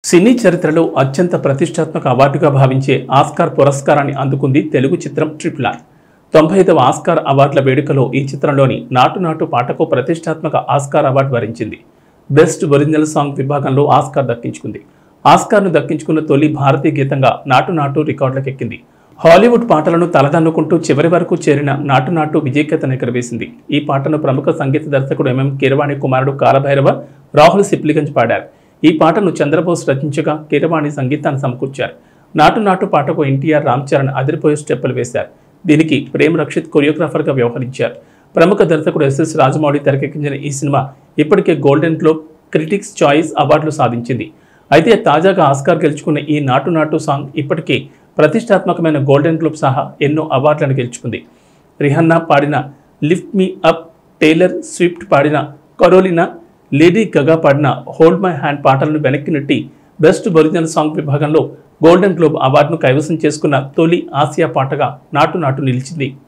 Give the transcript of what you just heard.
సినీ చరిత్రలో అత్యంత ప్రతిష్టాత్మక అవార్డుగా భావించే ఆస్కార్ పురస్కారాన్ని అందుకుంది తెలుగు చిత్రం ట్రిపుల్ ఆర్ తొంభై ఐదవ ఆస్కార్ అవార్డుల వేడుకలో ఈ చిత్రంలోని నాటు నాటు పాటకు ప్రతిష్టాత్మక ఆస్కార్ అవార్డు వరించింది బెస్ట్ ఒరిజినల్ సాంగ్ విభాగంలో ఆస్కార్ దక్కించుకుంది ఆస్కార్ను దక్కించుకున్న తొలి భారతీయ గీతంగా నాటు నాటు రికార్డులకెక్కింది హాలీవుడ్ పాటలను తలదన్నుకుంటూ చివరి వరకు చేరిన నాటు నాటు విజయకేతను ఎగరవేసింది ఈ పాటను ప్రముఖ సంగీత దర్శకుడు ఎంఎం కీరవాణి కుమారుడు కాలభైరవ రాహుల్ సిప్లిగంజ్ పాడారు ఈ పాటను చంద్రబోస్ రచించగా కీరవాణి సంగీతాన్ని సమకూర్చారు నాటు నాటు పాటకు ఎన్టీఆర్ రామ్ చరణ్ అదిరిపోయే స్టెప్పులు వేశారు దీనికి ప్రేమ్ రక్షిత్ కొరియోగ్రాఫర్గా వ్యవహరించారు ప్రముఖ దర్శకుడు ఎస్ఎస్ రాజమౌళి తెరకెక్కించిన ఈ సినిమా ఇప్పటికే గోల్డెన్ గ్లోబ్ క్రిటిక్స్ చాయిస్ అవార్డులు సాధించింది అయితే తాజాగా ఆస్కార్ గెలుచుకున్న ఈ నాటు నాటు సాంగ్ ఇప్పటికే ప్రతిష్టాత్మకమైన గోల్డెన్ గ్లోబ్ సహా ఎన్నో అవార్డులను గెలుచుకుంది రిహన్నా పాడిన lift me up Taylor Swift పాడిన కరోలినా లేడీ గగా పాడిన హోల్డ్ మై హ్యాండ్ పాటలను వెనక్కి నెట్టి బెస్ట్ ఒరిజినల్ సాంగ్ విభాగంలో గోల్డెన్ గ్లోబ్ అవార్డును కైవసం చేసుకున్న తొలి ఆసియా పాటగా నాటు నాటు నిలిచింది